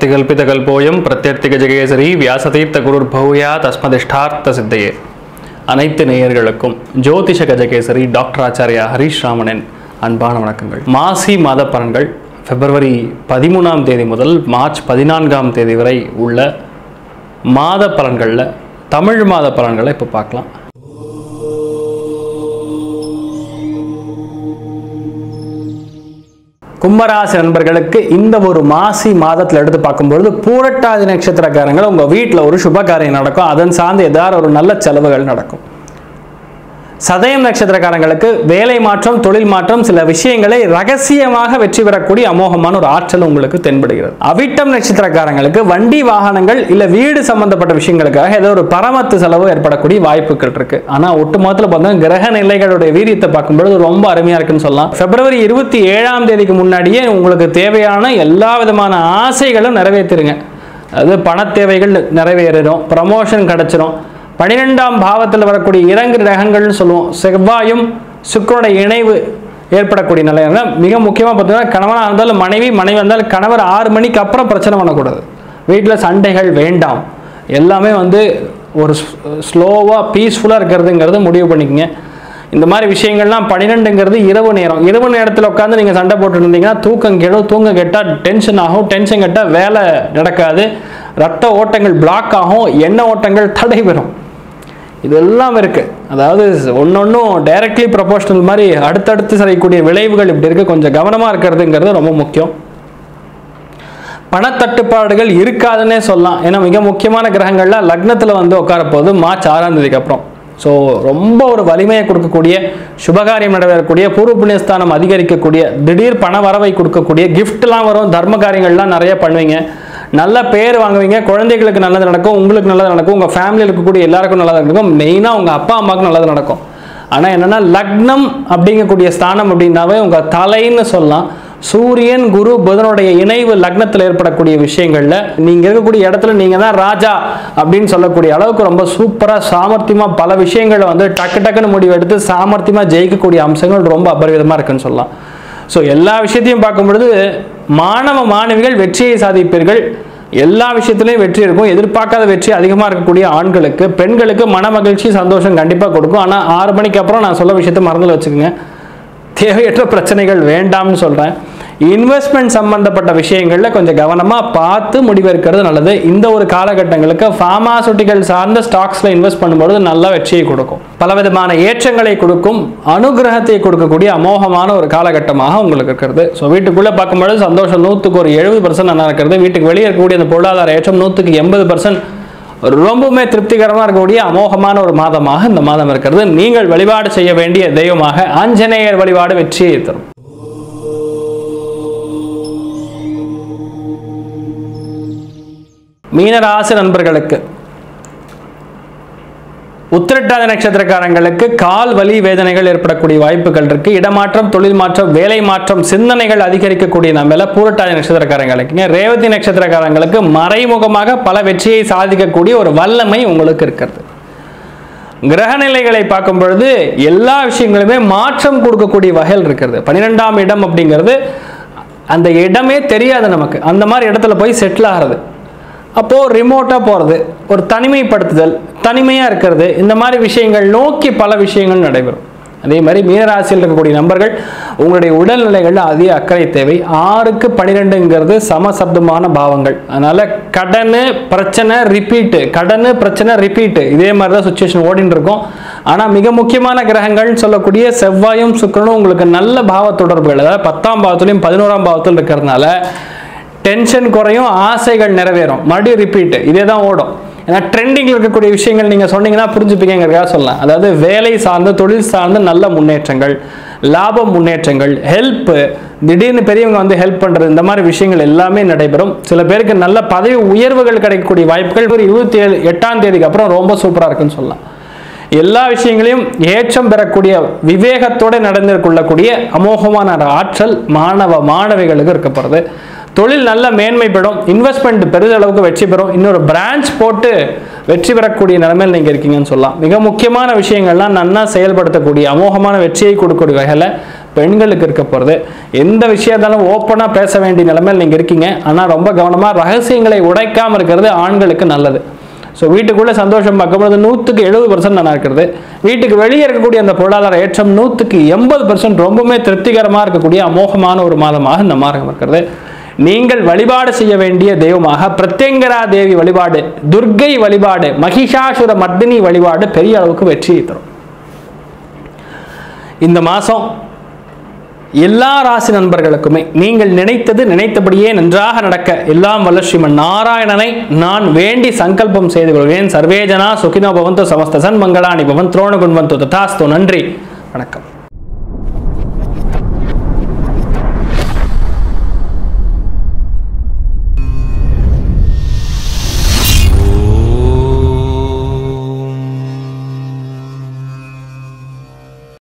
அர்த்திகல்பிதகல்போயம் பிரத்யர்த்திக ஜெகேசரி வியாசதீர்த்த குருர்பௌயா தஸ்மதிஷ்டார்த்த சித்தையே அனைத்து நேயர்களுக்கும் ஜோதிஷ கஜகேசரி டாக்டர் ஆச்சாரியா ஹரீஷ் ராமனின் அன்பான வணக்கங்கள் மாசி மாத பலன்கள் பிப்ரவரி பதிமூணாம் தேதி முதல் மார்ச் பதினான்காம் தேதி வரை உள்ள மாத பலன்களில் தமிழ் மாத பலன்களை இப்போ பார்க்கலாம் கும்பராசி நண்பர்களுக்கு இந்த ஒரு மாசி மாதத்தில் எடுத்து பார்க்கும்பொழுது பூரட்டாதி நட்சத்திரக்காரங்கள் உங்கள் வீட்டில் ஒரு சுப காரியம் நடக்கும் அதன் சார்ந்து ஏதாவது ஒரு நல்ல செலவுகள் நடக்கும் சதயம் நட்சத்திரக்காரங்களுக்கு வேலை மாற்றம் தொழில் மாற்றம் சில விஷயங்களை ரகசியமாக வெற்றி பெறக்கூடிய அமோகமான ஒரு ஆற்றல் உங்களுக்கு தென்படுகிறது அவிட்டம் நட்சத்திரக்காரங்களுக்கு வண்டி வாகனங்கள் இல்ல வீடு சம்பந்தப்பட்ட விஷயங்களுக்காக ஏதோ ஒரு பரமத்து செலவு ஏற்படக்கூடிய வாய்ப்புகள் இருக்கு ஆனா ஒட்டுமொத்தத்தில் பார்த்தா கிரக நிலைகளுடைய வீரியத்தை பார்க்கும்பொழுது ரொம்ப அருமையா இருக்குன்னு சொல்லலாம் பிப்ரவரி இருபத்தி ஏழாம் தேதிக்கு முன்னாடியே உங்களுக்கு தேவையான எல்லா விதமான ஆசைகளும் நிறைவேற்றிருங்க அது பண தேவைகள் நிறைவேறிடும் ப்ரமோஷன் கிடைச்சிரும் பன்னிரெண்டாம் பாவத்தில் வரக்கூடிய இறங்கு ரகங்கள்னு சொல்லுவோம் செவ்வாயும் சுக்கரனுடைய இணைவு ஏற்படக்கூடிய நிலையில மிக முக்கியமாக பார்த்தீங்கன்னா கணவனாக இருந்தாலும் மனைவி மனைவி இருந்தாலும் கணவர் ஆறு மணிக்கு அப்புறம் பிரச்சனை பண்ணக்கூடாது வீட்டில் சண்டைகள் வேண்டாம் எல்லாமே வந்து ஒரு ஸ்லோவாக பீஸ்ஃபுல்லாக இருக்கிறதுங்கிறது முடிவு பண்ணிக்கங்க இந்த மாதிரி விஷயங்கள்லாம் பன்னிரெண்டுங்கிறது இரவு நேரம் இரவு நேரத்தில் உட்காந்து நீங்கள் சண்டை போட்டு இருந்தீங்கன்னா தூக்கம் கெடும் தூங்க கெட்டால் டென்ஷன் ஆகும் டென்ஷன் கெட்டால் வேலை நடக்காது ரத்த ஓட்டங்கள் பிளாக் ஆகும் எண்ணெய் ஓட்டங்கள் தடைபெறும் இதெல்லாம் இருக்கு அதாவது ஒன்னொன்னும் டைரக்ட்லி ப்ரொபோஷனல் மாதிரி அடுத்தடுத்து செய்யக்கூடிய விளைவுகள் இப்படி இருக்கு கொஞ்சம் கவனமாக இருக்கிறதுங்கிறது ரொம்ப முக்கியம் பணத்தட்டுப்பாடுகள் இருக்காதுன்னே சொல்லலாம் ஏன்னா மிக முக்கியமான கிரகங்கள்ல லக்னத்தில் வந்து உட்காரப்போகுது மார்ச் ஆறாம் தேதிக்கு அப்புறம் ஸோ ரொம்ப ஒரு வலிமையை கொடுக்கக்கூடிய சுபகாரியம் நடைபெறக்கூடிய பூர்வ புண்ணியஸ்தானம் அதிகரிக்கக்கூடிய திடீர் பண வரவை கொடுக்கக்கூடிய கிஃப்ட்லாம் வரும் தர்ம காரியங்கள்லாம் நிறைய பண்ணுவீங்க நல்ல பேர் வாங்குவீங்க குழந்தைகளுக்கு நல்லது நடக்கும் உங்களுக்கு நல்லது நடக்கும் உங்கள் ஃபேமிலியில் இருக்கக்கூடிய எல்லாருக்கும் நல்லது நடக்கும் மெயினாக உங்கள் அப்பா அம்மாவுக்கு நல்லது நடக்கும் ஆனால் என்னென்னா லக்னம் அப்படிங்கக்கூடிய ஸ்தானம் அப்படின்னாவே உங்கள் தலைன்னு சொல்லலாம் சூரியன் குரு புதனுடைய இணைவு லக்னத்தில் ஏற்படக்கூடிய விஷயங்கள்ல நீங்க இருக்கக்கூடிய இடத்துல நீங்க தான் ராஜா அப்படின்னு சொல்லக்கூடிய அளவுக்கு ரொம்ப சூப்பரா சாமர்த்தியமா பல விஷயங்களை வந்து டக்கு டக்குன்னு முடிவு எடுத்து சாமர்த்தியமா ஜெயிக்கக்கூடிய அம்சங்கள் ரொம்ப அபரிவிதமா இருக்குன்னு சொல்லலாம் ஸோ எல்லா விஷயத்தையும் பார்க்கும் பொழுது மாணவ மாணவிகள் வெற்றியை சாதிப்பீர்கள் எல்லா விஷயத்துலையும் வெற்றி இருக்கும் எதிர்பார்க்காத வெற்றி அதிகமாக இருக்கக்கூடிய ஆண்களுக்கு பெண்களுக்கு மன மகிழ்ச்சி சந்தோஷம் கண்டிப்பாக கொடுக்கும் ஆனால் ஆறு மணிக்கு அப்புறம் நான் சொல்ல விஷயத்த மறந்துல வச்சுக்கோங்க தேவையற்ற பிரச்சனைகள் வேண்டாம்னு சொல்கிறேன் இன்வெஸ்ட்மெண்ட் சம்பந்தப்பட்ட விஷயங்களில் கொஞ்சம் கவனமாக பார்த்து முடிவெடுக்கிறது நல்லது இந்த ஒரு காலகட்டங்களுக்கு ஃபார்மாசூட்டிக்கல் சார்ந்த ஸ்டாக்ஸில் இன்வெஸ்ட் பண்ணும்போது நல்ல வெற்றியை கொடுக்கும் பலவிதமான ஏற்றங்களை கொடுக்கும் அனுகிரகத்தை கொடுக்கக்கூடிய அமோகமான ஒரு காலகட்டமாக உங்களுக்கு இருக்கிறது ஸோ வீட்டுக்குள்ளே பார்க்கும்பொழுது சந்தோஷம் நூற்றுக்கு ஒரு எழுபது பர்சன்ட் நல்லா இருக்கிறது வீட்டுக்கு வெளியே இருக்கக்கூடிய அந்த பொருளாதார ஏற்றம் நூற்றுக்கு எண்பது பர்சன்ட் ரொம்பவுமே திருப்திகரமாக இருக்கக்கூடிய அமோகமான ஒரு மாதமாக இந்த மாதம் இருக்கிறது நீங்கள் வழிபாடு செய்ய வேண்டிய தெய்வமாக ஆஞ்சநேயர் வழிபாடு வெற்றியை தரும் மீனராசி நண்பர்களுக்கு உத்திரட்டாதி நட்சத்திரக்காரங்களுக்கு கால் வலி வேதனைகள் ஏற்படக்கூடிய வாய்ப்புகள் இருக்கு இடமாற்றம் தொழில் மாற்றம் வேலை மாற்றம் சிந்தனைகள் அதிகரிக்கக்கூடிய நம்ம பூரட்டாதி நட்சத்திரக்காரங்களுக்குங்க ரேவதி நட்சத்திரக்காரங்களுக்கு மறைமுகமாக பல வெற்றியை சாதிக்கக்கூடிய ஒரு வல்லமை உங்களுக்கு இருக்கிறது கிரகநிலைகளை பார்க்கும் பொழுது எல்லா விஷயங்களுமே மாற்றம் கொடுக்கக்கூடிய வகையில் இருக்கிறது பன்னிரெண்டாம் இடம் அப்படிங்கிறது அந்த இடமே தெரியாது நமக்கு அந்த மாதிரி இடத்துல போய் செட்டில் ஆகிறது அப்போது ரிமோட்டாக போகிறது ஒரு தனிமைப்படுத்துதல் தனிமையாக இருக்கிறது இந்த மாதிரி விஷயங்கள் நோக்கி பல விஷயங்கள் நடைபெறும் அதே மாதிரி மீனராசியில் இருக்கக்கூடிய நபர்கள் உங்களுடைய உடல்நிலைகளில் அதிக அக்கறை தேவை ஆறுக்கு பன்னிரெண்டுங்கிறது சமசப்தமான பாவங்கள் அதனால் கடன் பிரச்சனை ரிப்பீட்டு கடன் பிரச்சனை ரிப்பீட்டு இதே மாதிரி தான் சுச்சுவேஷன் ஓடின்னு இருக்கும் ஆனால் மிக முக்கியமான கிரகங்கள்னு சொல்லக்கூடிய செவ்வாயும் சுக்கரனும் உங்களுக்கு நல்ல பாவ தொடர்புகள் அதாவது பத்தாம் பாவத்துலையும் பதினோராம் பாவத்தில் இருக்கிறதுனால டென்ஷன் குறையும் ஆசைகள் நிறைவேறும் மறுபடியும் ரிப்பீட் இதே தான் ஓடும் ஏன்னா ட்ரெண்டிங்கில் இருக்கக்கூடிய விஷயங்கள் நீங்கள் சொன்னீங்கன்னா புரிஞ்சுப்பீங்கிறதுக்காக சொல்லலாம் அதாவது வேலை சார்ந்த தொழில் சார்ந்த நல்ல முன்னேற்றங்கள் லாப முன்னேற்றங்கள் ஹெல்ப்பு திடீர்னு பெரியவங்க வந்து ஹெல்ப் பண்ணுறது இந்த மாதிரி விஷயங்கள் எல்லாமே நடைபெறும் சில பேருக்கு நல்ல பதவி உயர்வுகள் கிடைக்கக்கூடிய வாய்ப்புகள் ஒரு இருபத்தி ஏழு எட்டாம் தேதிக்கு அப்புறம் ரொம்ப சூப்பராக இருக்குன்னு சொல்லலாம் எல்லா விஷயங்களையும் ஏற்றம் பெறக்கூடிய விவேகத்தோடு நடந்து கொள்ளக்கூடிய அமோகமான ஆற்றல் மாணவ மாணவிகளுக்கு இருக்கப்படுறது தொழில் நல்ல மேன்மைப்படும் இன்வெஸ்ட்மெண்ட் பெரிதளவுக்கு வெற்றி பெறும் இன்னொரு பிரான்ச் போட்டு வெற்றி பெறக்கூடிய நிலைமையில் நீங்கள் இருக்கீங்கன்னு சொல்லலாம் மிக முக்கியமான விஷயங்கள்லாம் நன்னா செயல்படுத்தக்கூடிய அமோகமான வெற்றியை கொடுக்கக்கூடிய வகையில் பெண்களுக்கு இருக்க போகிறது எந்த விஷயத்தாலும் ஓப்பனாக பேச வேண்டிய நிலைமையில் நீங்கள் இருக்கீங்க ஆனால் ரொம்ப கவனமாக ரகசியங்களை உடைக்காமல் இருக்கிறது ஆண்களுக்கு நல்லது ஸோ வீட்டுக்குள்ளே சந்தோஷம் பார்க்கும்போது நூற்றுக்கு எழுபது பர்சன்ட் நல்லா இருக்கிறது வீட்டுக்கு வெளியே இருக்கக்கூடிய அந்த பொருளாதார ஏற்றம் நூற்றுக்கு எண்பது பர்சன்ட் ரொம்பவுமே திருப்திகரமாக இருக்கக்கூடிய அமோகமான ஒரு மாதமாக இந்த மாதம் இருக்கிறது நீங்கள் வழிபாடு செய்ய வேண்டிய தெய்வமாக பிரத்யங்கரா தேவி வழிபாடு துர்க்கை வழிபாடு மகிஷாசுர மர்தினி வழிபாடு பெரிய அளவுக்கு வெற்றியை தரும் இந்த மாதம் எல்லா ராசி நண்பர்களுக்குமே நீங்கள் நினைத்தது நினைத்தபடியே நன்றாக நடக்க எல்லாம் வல்ல ஸ்ரீமன் நாராயணனை நான் வேண்டி சங்கல்பம் செய்து கொள்வேன் சர்வேஜனா சுகினோ பவந்து சமஸ்த சன் மங்களாணி பவன் துரோண குண்வந்து ததாஸ்து நன்றி வணக்கம்